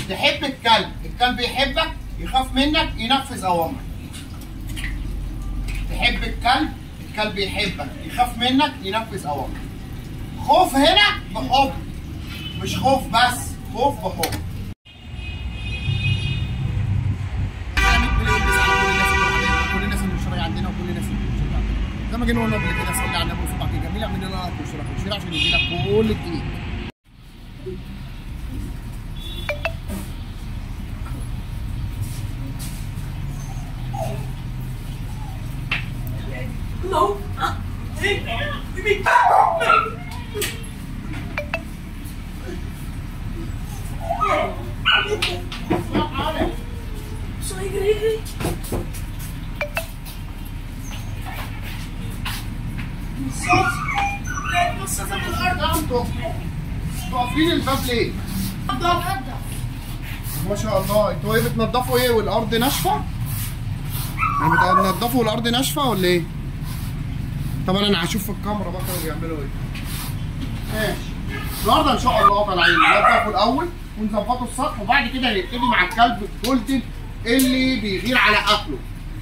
تحب الكلب الكلب يحبك يخاف منك ينفذ اوامرك تحب الكلب الكلب يحبك يخاف منك ينفذ اوامرك خوف هنا بحب مش خوف بس خوف بحب كل الناس اللي مشتركه عندنا وكل الناس اللي مشتركه عندنا زي ما جينا قلنا قبل كده صلي على النبي وصبعك الجميل اعمل لنا لايك واشتراك وشير عشان يجي لك كل الجديد No. Hey, give me. So you gonna hit انتوا واقفين الباب ليه؟ ما شاء الله انتوا ايه بتنضفوا ايه والارض ناشفه؟ يعني بتنضفوا والارض ناشفه ولا ايه؟ طبعا انا هشوف في الكاميرا بقى كانوا بيعملوا ايه. ماشي النهارده ان شاء الله طالعين ننضفوا الاول ونظبطوا السطح وبعد كده هنبتدي مع الكلب الجولدن اللي بيغير على اكله.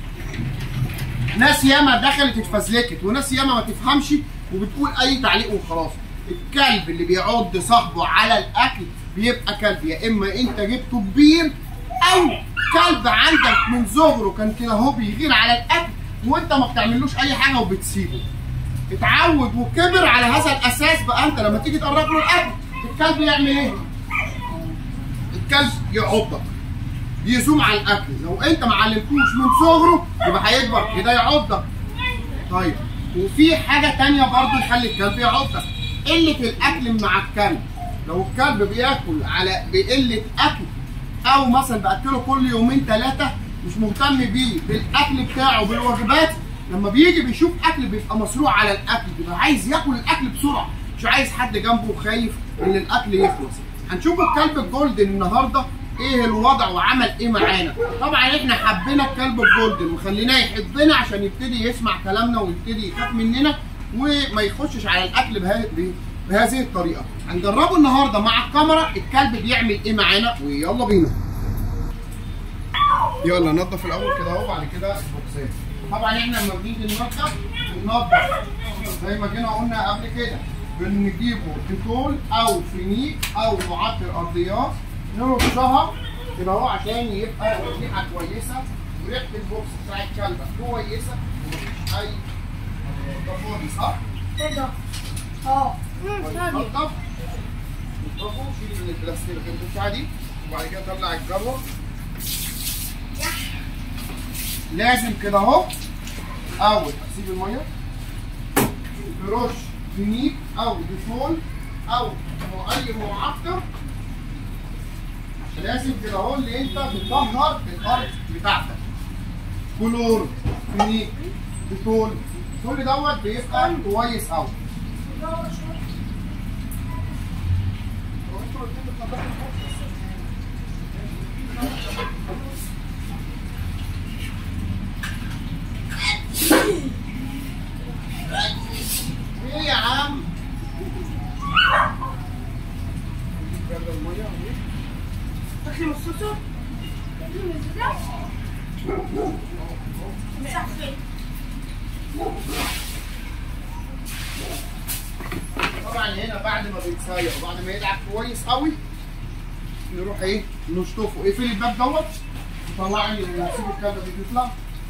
ناس ياما دخلت اتفزلكت وناس ياما ما تفهمش وبتقول اي تعليق وخلاص الكلب اللي بيعض صاحبه على الاكل بيبقى كلب يا اما انت جبته كبير او كلب عندك من صغره كان كده هو بيغير على الاكل وانت ما بتعملوش اي حاجه وبتسيبه اتعود وكبر على هذا الاساس بقى انت لما تيجي تقرب له الاكل الكلب يعمل ايه؟ الكلب يعضك يزوم على الاكل لو انت ما علمتوش من صغره يبقى هيكبر كده يعضك طيب وفي حاجه تانية برضو يخلي الكلب يعضك قله الاكل مع الكلب لو الكلب بياكل على بقله اكل او مثلا باكله كل يومين ثلاثه مش مهتم بيه بالاكل بتاعه بالوجبات لما بيجي بيشوف اكل بيبقى مصروع على الاكل بيبقى عايز ياكل الاكل بسرعه مش عايز حد جنبه وخايف ان الاكل يخلص هنشوف الكلب الجولدن النهارده ايه الوضع وعمل ايه معانا طبعا احنا حبينا الكلب الجولدن وخليناه يحبنا عشان يبتدي يسمع كلامنا ويبتدي يخاف مننا وما يخشش على الاكل بها- ب- بهذه الطريقه هنجربه النهارده مع الكاميرا الكلب بيعمل ايه معانا ويلا بينا يلا نضف الاول كده اهو بعد كده البوكسات طبعا احنا لما بنيجي ننضف بننضف زي ما جينا قلنا قبل كده بنجيبه ديتول او فينيك او معطر ارضيات نرشها كده اهو عشان يبقى الريحه كويسه وريحه البوكس بتاع الكلب كويسه ومفيش اي ده فاضي صح؟ اه نضف نضفه شيل من البلاستيك بتاع دي وبعد كده طلع الجروه لازم كده اهو اول اسيب الميه ترش فينيك او ديفول او اي معطر لازم كده اهو اللي انت بتطهر الارض بتاعتك كلور فينيك ديتول كل دوت بيبقى كويس قوي ايه يا عم تاكلي مصوصه؟ طبعا هنا بعد ما بيتسيق وبعد ما يدعك كويس قوي نروح ايه نشطفه اقفل الباب دوت وطلعي نسيب الكلبه دي تطلع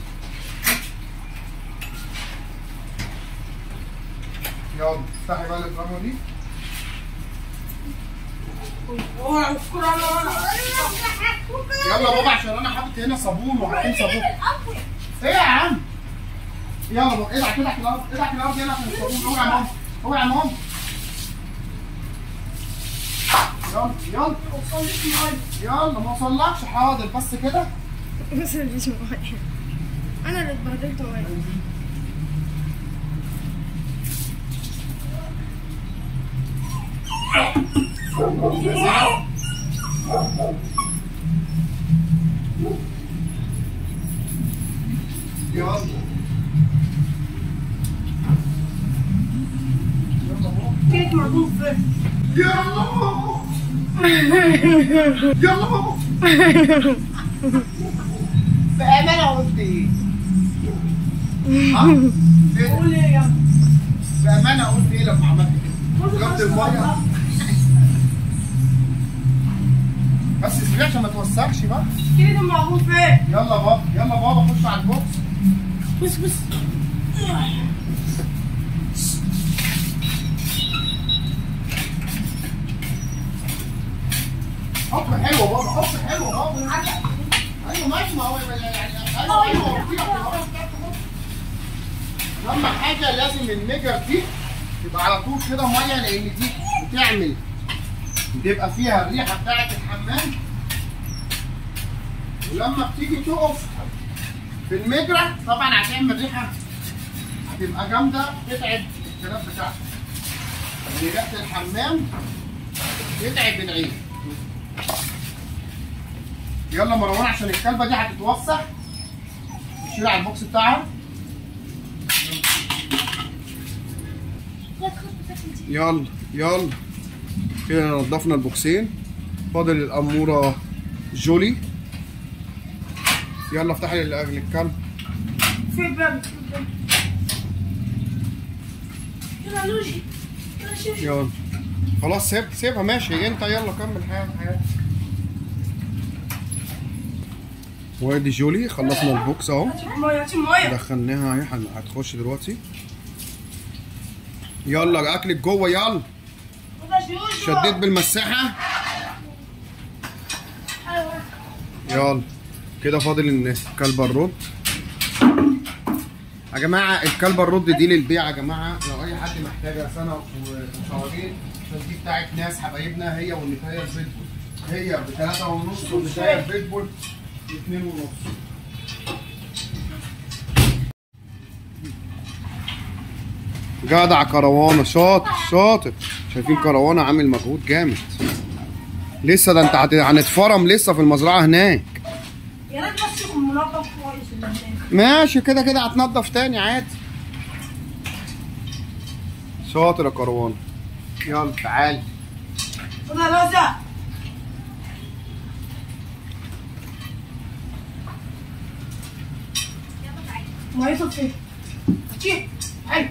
يلا افتحي بقى البرامه دي اوعى الكرة على يلا بابا عشان انا حاطط هنا صابون وحاطين صابون ايه يا عم يلا بابا ادعك ادعك الارض ادعك الارض يلا عشان الصابون اوعى يا ماما اوعى يا ماما يلا يلا يلا ما وصلكش حاضر بس كده بس مفيش ميه انا اللي اتبهدلت ميه يلا يلا بابا كيك مربوط في يلا يلا بابا بأمانة قلت ايه؟ ها؟ إيه؟ قول ايه يا بأمانة قلت ايه لما عملت كده؟ جبت المية بس اسمعي عشان ما توسخش بقى كده موجود فين يلا بابا يلا بابا خش على البوكس بص بص حط حلو بابا حط حلو بابا ايوه ماشي ما هو يعني ايوه ايوه فيها اهم حاجه لازم الميجر دي تبقى على طول كده ميه لان دي بتعمل بتبقى فيها الريحه بتاعت الحمام ولما بتيجي تقف في المجرى طبعا هتعمل ريحه هتبقى جامده تتعب الكلام بتاعك يعني ريحه الحمام تتعب العين يلا مروان عشان الكلبه دي هتتوسخ نشيل على البوكس بتاعها يلا يلا كده نضفنا البوكسين فاضل الأمورة جولي يلا افتحي لل- للكلب في الباب في الباب يلا لوجي يلا شوف يلا خلاص سيب سيبها ماشي انت يلا كمل حياتك حياتك وادي جولي خلصنا البوكس اهو هاتي ميه هاتي ميه دخلناها اهي هن- هتخش دلوقتي يلا اكلك جوه يلا شديت بالمساحه يلا كده فاضل ان الكلبه الرد يا جماعه الكلبه الرد دي للبيع يا جماعه لو اي حد محتاجها سنه وشهرين عشان دي بتاعت ناس حبايبنا هي والنتايه البيتبول هي بثلاثة ونص والنتايه البيتبول باتنين ونص جدع كروانة شاطر شاطر شايفين كروانة عامل مجهود جامد لسه ده انت هت- هنتفرم لسه في المزرعة هناك يا ريت بس يكون منظف كويس المكان ماشي كده كده هتنضف تاني عادي شاطر يا كروانة يلا تعالي خد يا لوزة ميته فين؟ هاتي حلو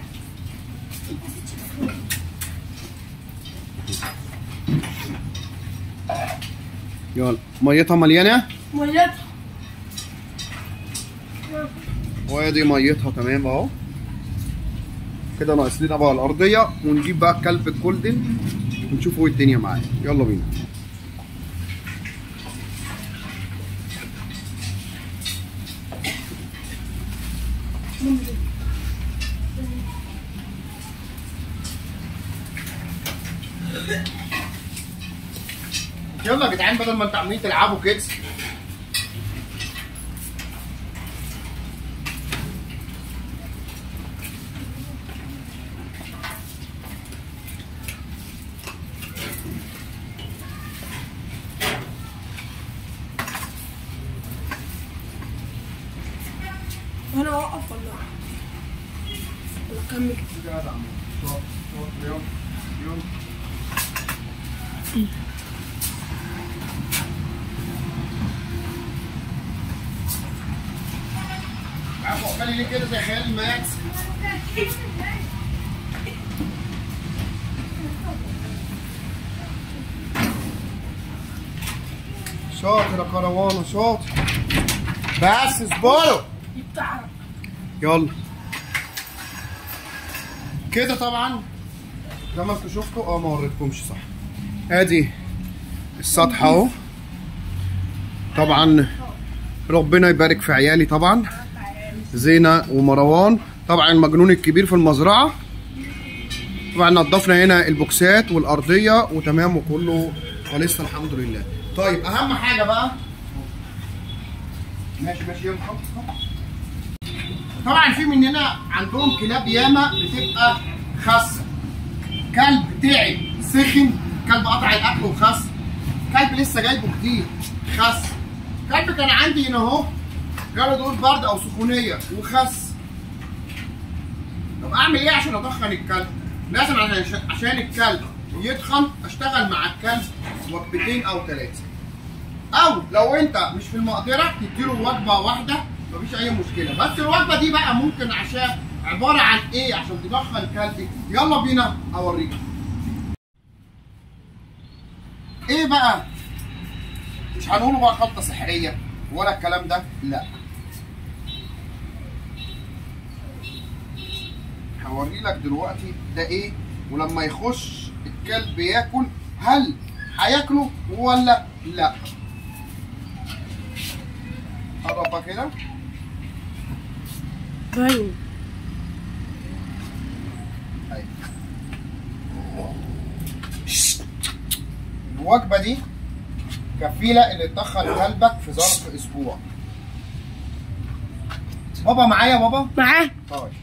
يلا ميتها مليانة ميتها وادي ميتها تمام اهو كده ناقص لنا بقى الارضيه ونجيب بقى الكلب الجولدن ونشوف ايه الدنيا معاه يلا بينا يلا يا جدعان بدل ما انتوا عاملين تلعبوا كده انا اوقف ولا ولا اكمل جدع شاطر شاطر يلا يلا عفوا خلي ليه كده زي خيال الماكس شاطر يا كروانة شاطر بس اصبروا بتاعك يلا كده طبعا زي ما انتوا شفتوا اه ما وريتكمش صح ادي السطح اهو طبعا ربنا يبارك في عيالي طبعا زينة ومروان طبعا المجنون الكبير في المزرعة طبعا نضفنا هنا البوكسات والأرضية وتمام وكله خلصنا الحمد لله طيب أهم حاجة بقى ماشي ماشي يلا خلاص خلاص. طبعا في مننا عندهم كلاب ياما بتبقى خاسه كلب تعب سخن كلب قطع الاكل وخس كلب لسه جايبه جديد خس كلب كان عندي هنا اهو جاله دور برد او سخونيه وخس طب اعمل ايه عشان ادخن الكلب لازم عشان عشان الكلب يتخن اشتغل مع الكلب وجبتين او ثلاثه او لو انت مش في المقدره تديله وجبه واحده مفيش اي مشكله بس الوجبه دي بقى ممكن عشان عباره عن ايه عشان تدخل كلبك يلا بينا اوريك ايه بقى مش هنقوله بقى خلطه سحريه ولا الكلام ده لا هوري لك دلوقتي ده ايه ولما يخش الكلب ياكل هل هياكله ولا لا قرب بقى كده باين أيوة. الوجبه دي كفيله اللي تدخل كلبك في ظرف اسبوع بابا معايا بابا معاه طيب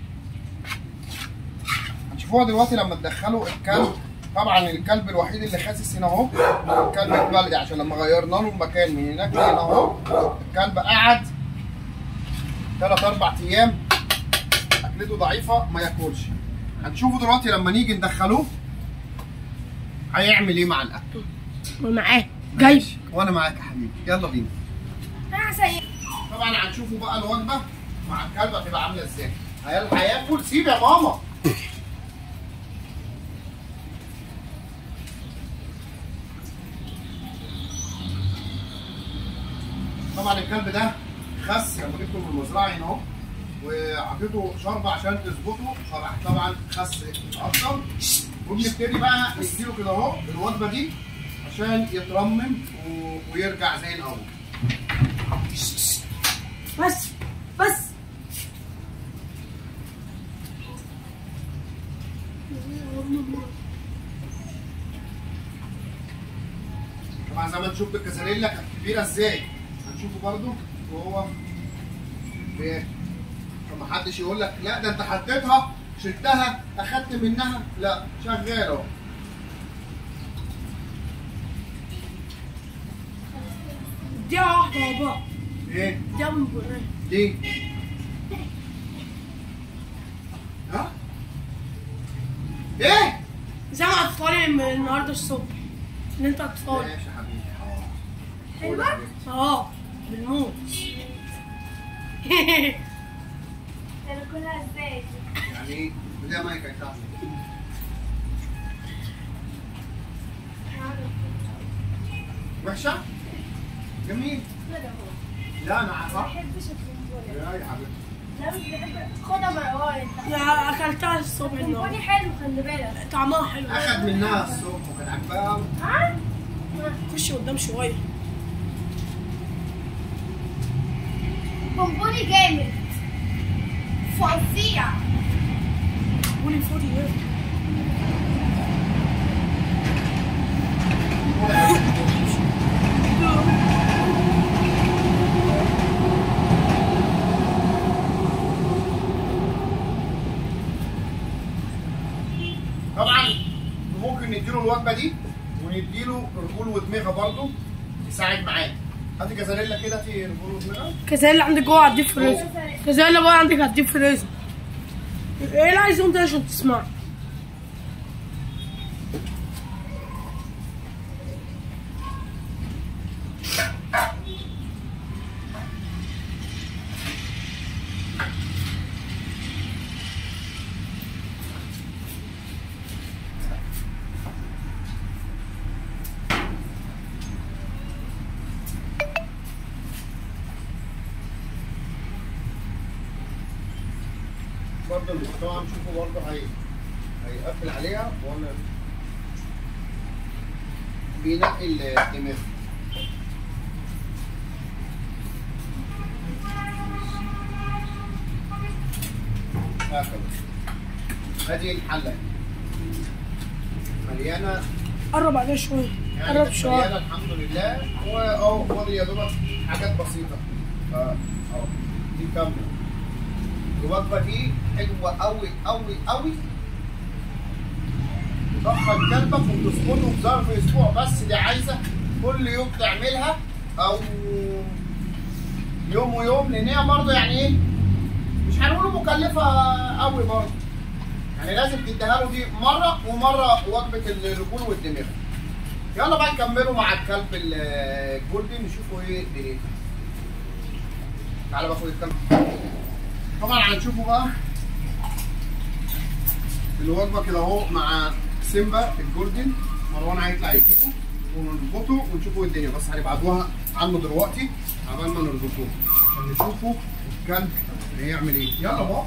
هتشوفوها دلوقتي لما تدخلوا الكلب طبعا الكلب الوحيد اللي خاسس هنا اهو هو الكلب البلدي عشان لما غيرنا له المكان من هناك لهنا اهو الكلب قعد ثلاث اربع ايام اكلته ضعيفه ما ياكلش هنشوفه دلوقتي لما نيجي ندخلوه هيعمل ايه مع الاكل ومعاه جايب ماشي. وانا معاك يا حبيبي يلا بينا انا سيء طبعا هنشوفوا بقى الوجبه مع الكلب هتبقى عامله ازاي هيل- هياكل سيب يا ماما طبعا الكلب ده خس لما جبته من المزرعه هنا اهو وعطيته شوربه عشان تظبطه شرح طبعا خس اكتر وبنبتدي بقى نديله كده اهو الوجبه دي عشان يترمم و... ويرجع زي الاول بس بس طبعا زي ما انت شفت الكازاريلا كانت كبيره ازاي هنشوفه برضو وهو بياكل فما حدش يقول لك لا ده انت حطيتها شلتها اخدت منها لا شغال اهو دي واحدة يا بابا ايه دي من بره دي ها ايه زي ما هتفطري من النهارده الصبح اللي انت هتفطري ماشي يا حبيبي حاضر. حلوة؟ خد يا حبيبي. اه بالموت تاكلها ازاي؟ يعني ايه بدي ما يكفي وحشه جميل لا انا عارفه بحبش الفنجان لا يا حبيبي لا مش بحب خدها مروان لا اكلتها الصبح الفنجاني النهارده حلو خلي بالك طعمها حلو اخد منها الصبح وكان عاجبها أوي. ها؟ خش قدام شويه بونبوني جامد فظيع قولي فاضي ايه طبعا ممكن نديله الوجبه دي ونديله رجول ودماغه برضه يساعد معاه هاتي جزاليلا كده هاتي رجول ودماغه كذا اللي عندك جوه هتضيف فريزر كذا اللي بقى عندك هتضيف فريزر ايه اللي عايزهم ده عشان تسمع برضه المحتوى هنشوفه برضه هي هيقفل عليها وانا بينقي الدماغ هكذا هذه الحلة مليانة قرب عليها شويه يعني قرب كانت شويه مليانة الحمد لله واهو فاضل يا دوبك حاجات بسيطة اه اهو دي كاملة الوجبة دي حلوة قوي قوي قوي تدخل كلبك وتظبطه في ظرف اسبوع بس دي عايزة كل يوم تعملها او يوم ويوم لان هي برضه يعني ايه مش هنقول مكلفة قوي برضه يعني لازم تديها له دي مره ومره وجبه الرجول والدماغ يلا بقى نكملوا مع الكلب ال- الجولدن نشوفوا ايه دنيته تعالى باخد الكلب طبعا هنشوفه بقى الوجبه كده اهو مع سيمبا الجولدن مروان هيطلع يجيبه ونربطه ونشوفوا ايه الدنيا بس هنبعدوها عنه دلوقتي عبال ما نربطوه عشان نشوفوا الكلب هيعمل ايه يلا بقى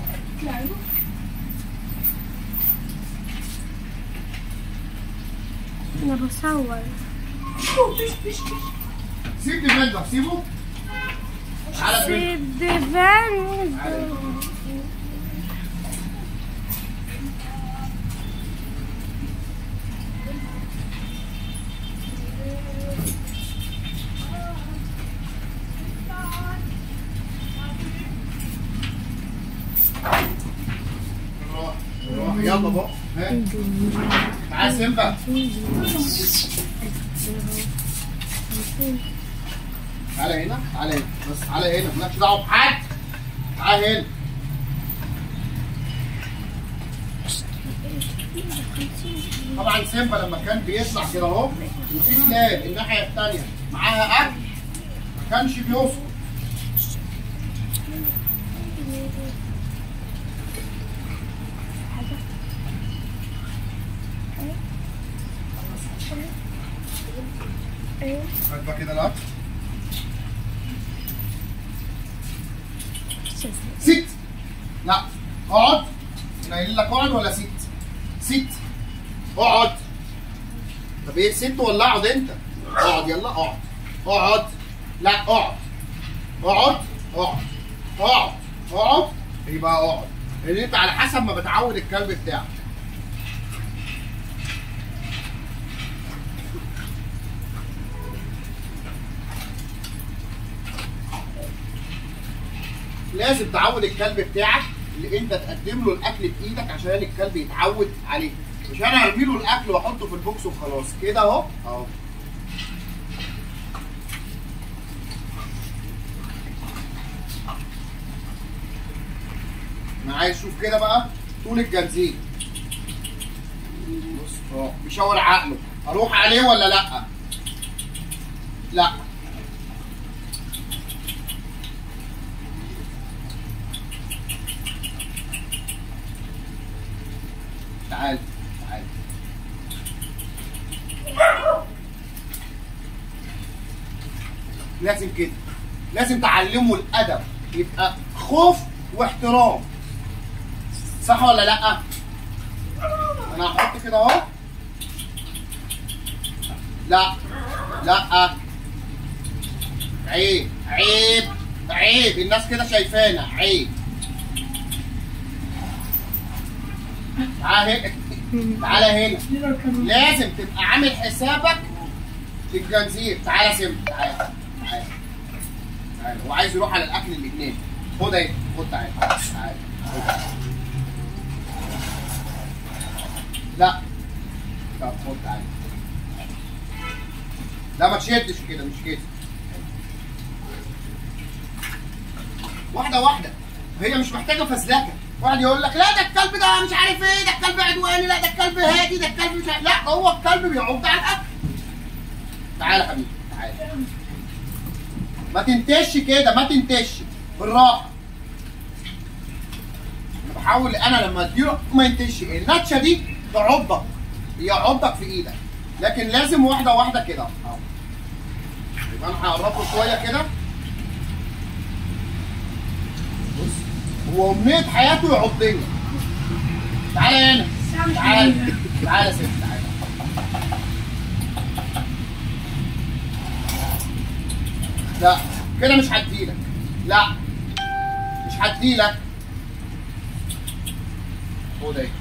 انا بصور سيب ديفندر سيبه تعالى ديفندر ديفان روح روح يلا بقى ها تعالى سيمبا تعالى هنا تعالى هنا بس تعالى هنا مالكش دعوه بحد تعالى هنا طبعا سيمبا لما كان بيطلع كده اهو وفي كلاب الناحيه الثانيه معاها اكل ما كانش بيسكت هات بقى كده الاكل ست لا اقعد انا قايل لك اقعد ولا ست ست اقعد طب ايه ست ولا اقعد انت اقعد يلا اقعد اقعد لا اقعد اقعد اقعد اقعد اقعد يبقى اقعد لان انت على حسب ما بتعود الكلب بتاعك لازم تعود الكلب بتاعك اللي انت تقدم له الاكل بايدك عشان الكلب يتعود عليه مش انا ارمي له الاكل واحطه في البوكس وخلاص كده اهو اهو انا عايز اشوف كده بقى طول الجنزير بص اه بيشاور عقله اروح عليه ولا لا لا تعال تعال لازم كده لازم تعلمه الادب يبقى خوف واحترام صح ولا لا انا هحط كده اهو لا لا عيب عيب عيب الناس كده شايفانا عيب تعال هنا تعالى هنا لازم تبقى عامل حسابك في الجنزير تعالى سم تعالى تعالى تعالى هو عايز يروح على الاكل اللي هناك خد اهي خد تعالى تعالى خد. لا طب خد تعالى لا ما تشدش كده مش كده واحده واحده هي مش محتاجه فزلكه واحد يقول لك لا ده الكلب ده مش عارف ايه ده الكلب عدواني لا ده الكلب هادي ده الكلب مش عارف لا هو الكلب بيعض على الاكل تعالى يا حبيبي تعالى ما تنتش كده ما تنتش بالراحه انا بحاول انا لما اديله ما ينتش النتشه دي تعضك يعضك في ايدك لكن لازم واحده واحده كده اهو يبقى انا هقربه شويه كده بص هو امنيه حياته يعضني تعالى هنا تعالى تعالى يا ست تعالى لا كده مش هديلك لا مش هديلك خد اهي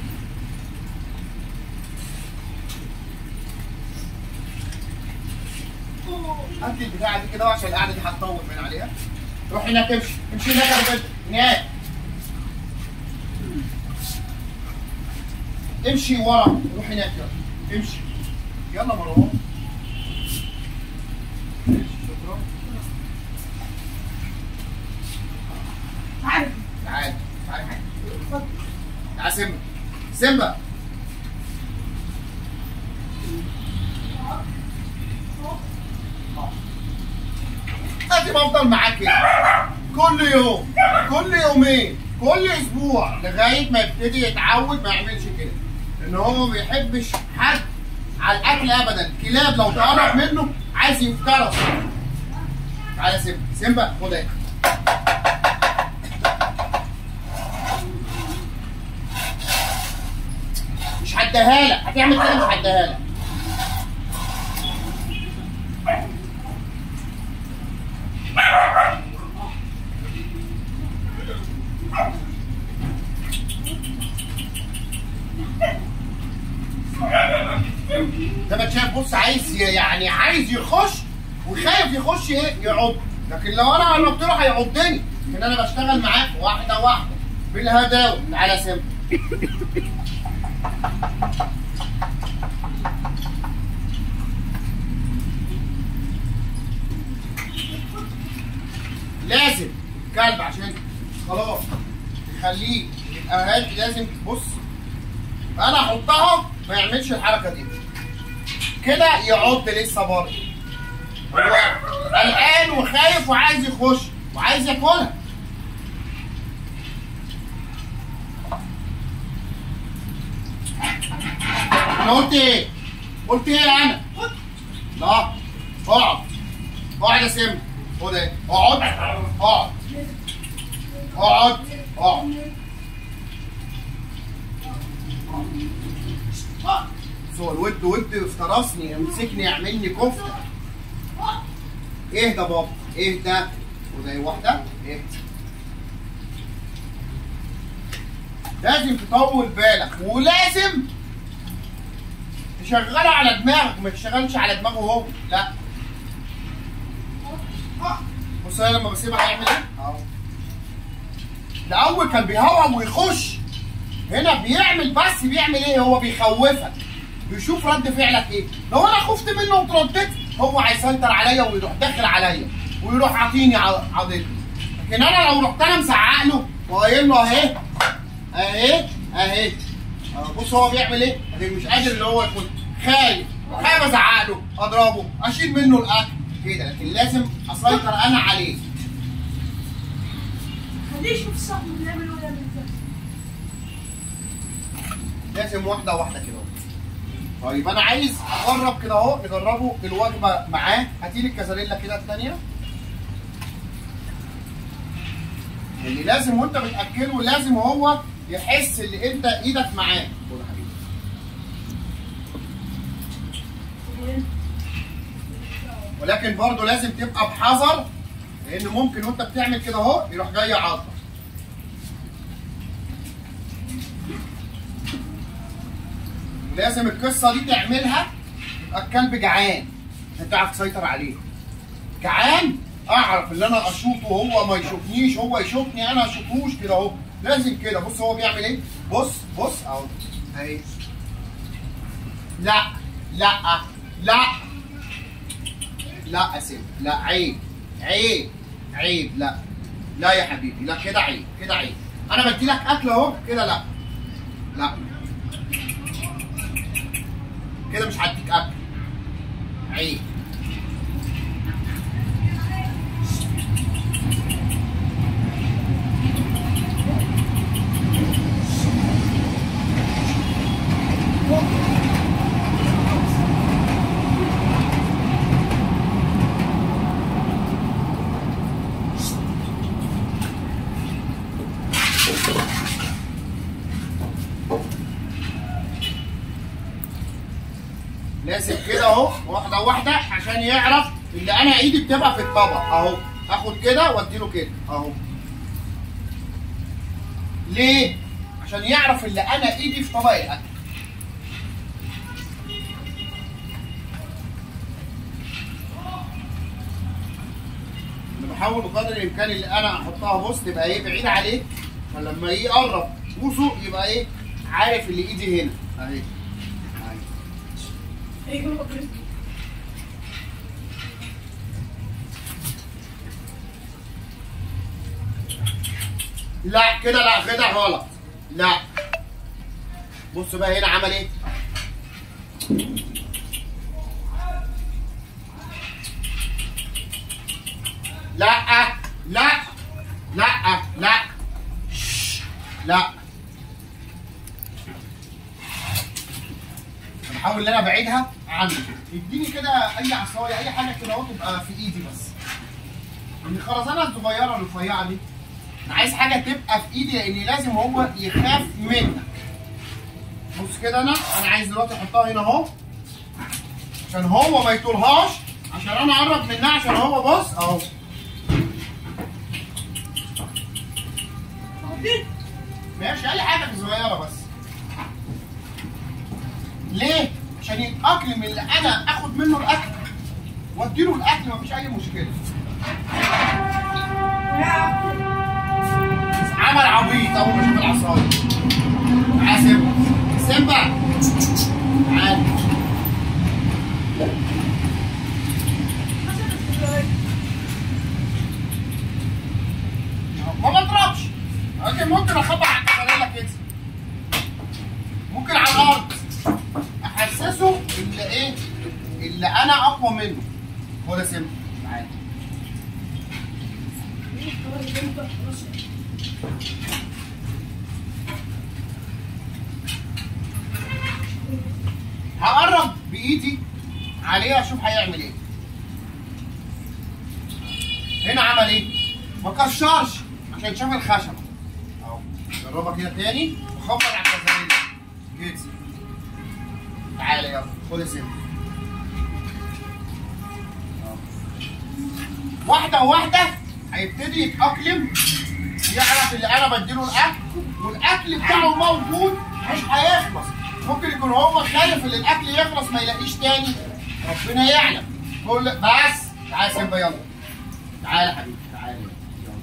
هات لي البتاعه دي كده عشان القعده دي هتطول من عليها روح هناك امشي امشي هناك يا بنت هناك امشي ورا روح هناك يلا امشي يلا مروان ماشي، شكرا تعال تعال تعال تعال سمة سيمبا لازم افضل معاك كده كل يوم كل يومين كل اسبوع لغايه ما يبتدي يتعود ما يعملش كده لان هو ما بيحبش حد على الاكل ابدا كلاب لو تقرب منه عايز يفترس تعالى سيمبا سيمبا خد اهي مش هديها لك هتعمل كده مش هديها لك ده ما شايف بص عايز ي- يعني عايز يخش وخايف يخش ايه يعض لكن لو انا قربت له هيعضني لكن انا بشتغل معاك واحده واحده بالهداوه تعالى سيمبا لازم كلب عشان خلاص تخليه يبقى هادي لازم بص انا احطها ما يعملش الحركه دي كده يعض لسه برضه هو قلقان وخايف وعايز يخش وعايز ياكلها انا قلت ايه؟ قلت ايه انا؟ لا اقعد اقعد يا سيمبا خد ايه؟ اقعد اقعد اقعد اقعد بس هو الود ود افترسني يمسكني يعملني كفته اهدى بابا اهدى وده واحده اهدى لازم تطول بالك ولازم تشغله على دماغك ما تشغلش على دماغه هو لا بص انا لما بسيبها هيعمل ايه؟ اهو الاول كان بيهوم ويخش هنا بيعمل بس بيعمل ايه هو بيخوفك بيشوف رد فعلك ايه لو انا خفت منه وترددت هو هيسيطر عليا ويروح داخل عليا ويروح عاطيني ع- عضلتي لكن انا لو رحت انا مسعق له وقايل له اهي اهي اهي أهو بص هو بيعمل ايه لكن مش قادر اللي هو يكون خايف خايف ازعق له اضربه اشيل منه الاكل كده لكن لازم اسيطر انا عليه خليه يشوف صاحبه بيعمل ولا يعمل ازاي لازم واحده واحده كده اهو. طيب انا عايز اجرب كده اهو نجربه الوجبه معاه هاتي لي الكازاريلا كده الثانيه اللي لازم وانت بتاكله لازم هو يحس ان انت ايدك معاه خد يا حبيبي ولكن برضه لازم تبقى بحذر لان ممكن وانت بتعمل كده اهو يروح جاي عضك لازم القصه دي تعملها يبقى الكلب جعان عشان تعرف تسيطر عليه جعان اعرف ان انا اشوفه هو ما يشوفنيش هو يشوفني انا اشوفوش كده اهو لازم كده بص هو بيعمل ايه بص بص اهو اهي لا لا لا لا يا سيدي لا عيب عيب عيب لا لا يا حبيبي لا كده عيب كده عيب انا بدي لك اكل اهو كده لا لا كده مش هديك اكل عيب لازم كده اهو واحده واحده عشان يعرف ان انا ايدي بتبقى في الطبق اهو اخد كده واديله كده اهو ليه عشان يعرف ان انا ايدي في طبق الاكل انا بحاول بقدر الامكان اللي انا احطها بص تبقى ايه بعيد عليه فلما يقرب بوسه يبقى ايه عارف اللي ايدي هنا اهي اهي ايوه لا كده لا كده غلط لا بص بقى هنا عمل ايه لا لا لا لا شش. لا بحاول ان انا ابعدها عنه اديني كده اي عصايه اي حاجه كده اهو تبقى في ايدي بس الخرزانه الصغيره الرفيعه دي انا عايز حاجه تبقى في ايدي لان لازم هو يخاف منك بص كده انا انا عايز دلوقتي احطها هنا اهو عشان هو ما يطولهاش عشان انا اقرب منها عشان هو بص اهو ماشي اي حاجه صغيره بس ليه؟ عشان يتأقلم اللي انا اخد منه الاكل واديله الاكل مفيش اي مشكله عمل عبيط اول ما شاف العصايه تعالى سيمبا سيمبا تعالى ما بضربش لكن ممكن اخبط على الكفانيلا كده ممكن على الارض احسسه اللي ايه اللي انا اقوى منه هو ده سيمبا تعالى هقرب بايدي عليه اشوف هيعمل ايه هنا عمل ايه ما كشرش عشان شاف الخشبه اهو جربها كده تاني وخبط على الكازاريلا كده تعالى يلا خد يا سيدي أهو. واحده واحده هيبتدي يتاقلم يعرف اللي انا بديله الاكل والاكل بتاعه موجود مش هيخلص ممكن يكون هو خايف ان الاكل يخلص ما يلاقيش تاني ربنا يعلم كل بس تعالى يا سيمبا يلا تعالى يا حبيبي تعالى يلا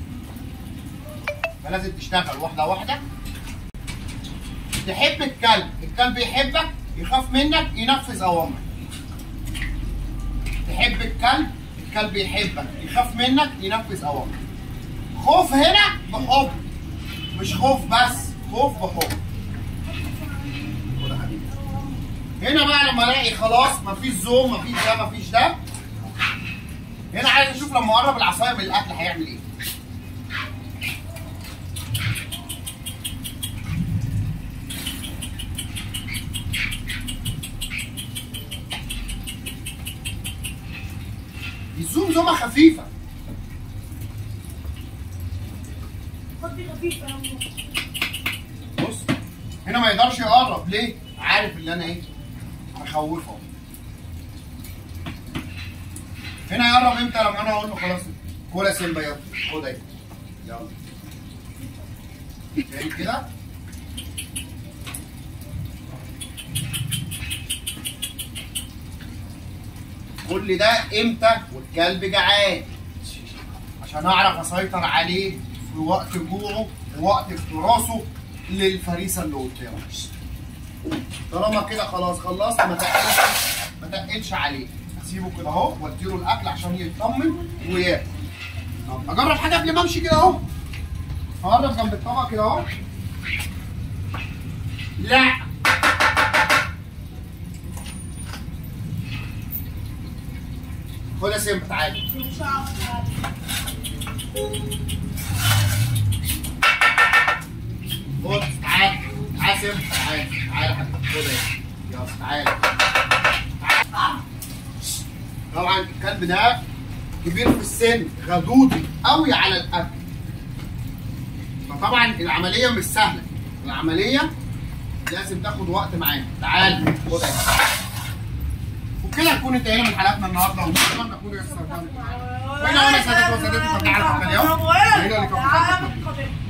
فلازم تشتغل واحده واحده تحب الكلب الكلب يحبك يخاف منك ينفذ اوامرك تحب الكلب الكلب يحبك يخاف منك ينفذ اوامرك خوف هنا بحب مش خوف بس خوف بحب خد يا حبيبي. هنا بقى لما الاقي خلاص مفيش زوم مفيش ده مفيش ده هنا عايز اشوف لما اقرب العصايه من الاكل هيعمل ايه الزوم زومه خفيفه خدي خفيفة يا أمه. بص هنا ما يقدرش يقرب ليه؟ عارف اللي انا ايه؟ مخوفه هنا يقرب امتى لما انا اقول له خلاص كل يا سيمبا يلا خد اهي يلا تاني كده كل ده امتى والكلب جعان عشان اعرف اسيطر عليه في وقت جوعه ووقت افتراسه للفريسه اللي قدامه طالما كده خلاص خلصت ما تقلش ما تقلش عليه اسيبه كده اهو واديله الاكل عشان يطمن وياكل طب اجرب حاجه قبل ما امشي كده اهو هقرب جنب الطبق كده اهو لا خد يا سيمبا تعالى مش عارفة. خد تعالى تعالى سيمبا تعالى تعالى يا حبيبي خد اهي يلا تعالى تعالى. طبعا الكلب ده كبير في السن غدودي قوي على الاكل فطبعا العمليه مش سهله العمليه لازم تاخد وقت معانا تعال خد اهي وكده نكون انتهينا من حلقتنا النهارده ونتمنى نكون يسرنا وهنا وانا سادات وسادتي فتعالى في القناه وهنا اللي كان في تعالى في القناة.